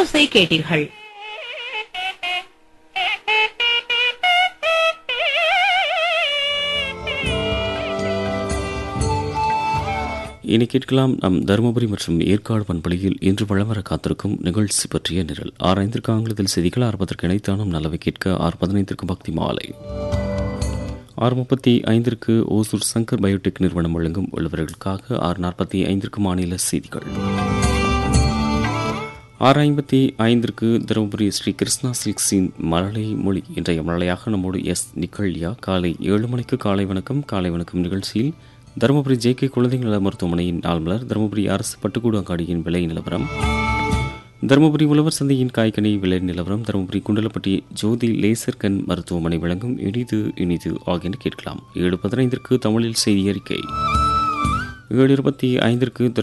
திரையோசை கேட்டீர்கள் இனி கேட்கலாம் நம் தருமபுரி மற்றும் ஏற்காடு பண்பலியில் இன்று வளம் வர காத்திருக்கும் நிகழ்ச்சி பற்றிய நிரல் ஆறாய்ந்திற்கு ஆங்கிலத்தில் செய்திகள் ஆர்ப்பதற்கு இணைத்தானும் நல்லவை கேட்க ஆறு பதினைந்திற்கு பக்தி மாலை ஆறு முப்பத்தி ஐந்திற்கு ஓசூர் சங்கர் பயோடெக் நிறுவனம் வழங்கும் உள்ளவர்களுக்காக ஆறு நாற்பத்தி ஐந்திற்கு மாநில செய்திகள் ஆறு ஐம்பத்தி ஐந்திற்கு தருமபுரி ஸ்ரீ கிருஷ்ணா சில்க்ஸின் மழலை மொழி இன்றைய மழலையாக நம்மோடு எஸ் நிக்கல்யா காலை ஏழு மணிக்கு காலை வணக்கம் காலை வணக்கம் நிகழ்ச்சியில் தருமபுரி ஜே கே குழந்தைகள் நல மருத்துவமனையின் ஆளுநர் தருமபுரி அரசு பட்டுக்கூடு அங்காடியின் விலை நிலவரம் தருமபுரி உழவர் சந்தையின் காய்கனி விலை நிலவரம் தருமபுரி குண்டலப்பட்டி ஜோதி லேசர் கண் மருத்துவமனை வழங்கும் இனிது இனிது ஆகியன கேட்கலாம் ஏழு பதினைந்திற்கு தமிழில் செய்தி அறிக்கை ஏழு இருபத்தி ஐந்திற்கு